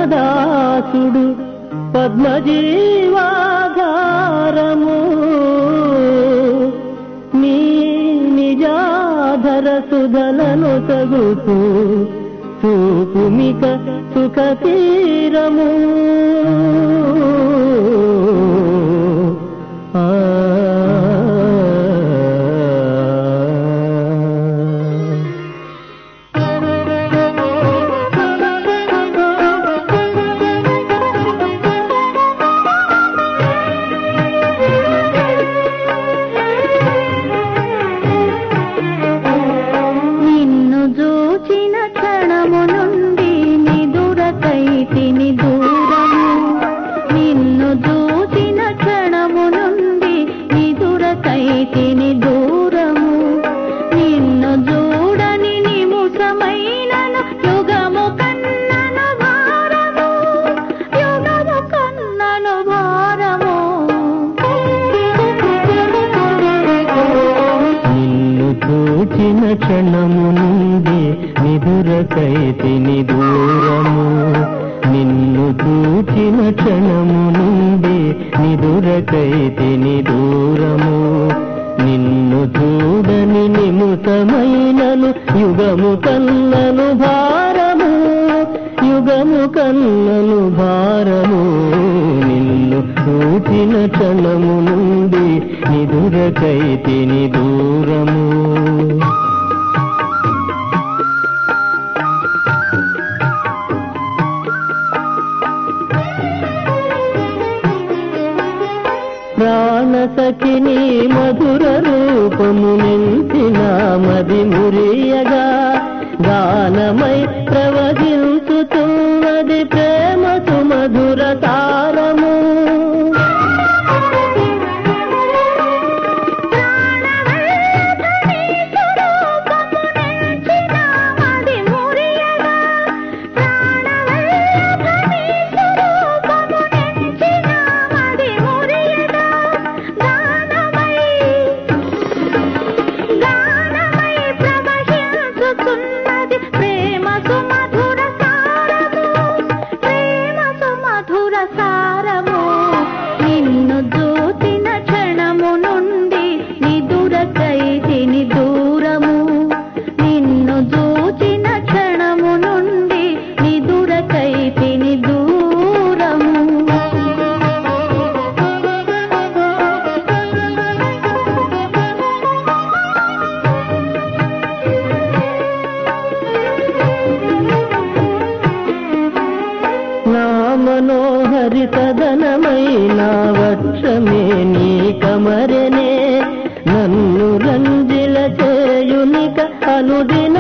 రామదాసుడు పద్మజీవాధారము నీ నిజాధర సుధలను తగుతూ చూపుమిక సుఖ తీరము ఆ నిన్ను చూచిన క్షణము నుండి నిదురకైతిని దూరము నిన్ను చూచిన క్షణము నుండి నిదురకైతిని దూరము నిన్ను చూడని నిముషమైనను యుగము కన్నను భారము యుగము కన్నను భారము నిన్ను చూచిన క్షణము నుండి నిదురకైతిని దూరము నిన్ను చూచిన క్షణము నుండి నిదురకైతిని దూరము నిన్ను చూడని నిముతమైనను యుగము కన్నను భారము యుగము కన్నను భారము నిన్ను చూచిన క్షణము నుండి నిదురకైతిని దూరము ప్రాణసఖిని మధుర రూపము నించిన మది మురియగా గానమై ప్రవహించుతున్నది ప్రేమసు మధుర తారము సారము నిన్ను చూసిన క్షణము నుండి నిదురకైతిని దూరము నిన్ను చూచిన క్షణము నుండి నిదురకైతిని దూరము నా మనోహరి సదనమైన వక్షమే నీ కమరనే నన్ను రంజిల చేయునిక అనుదిన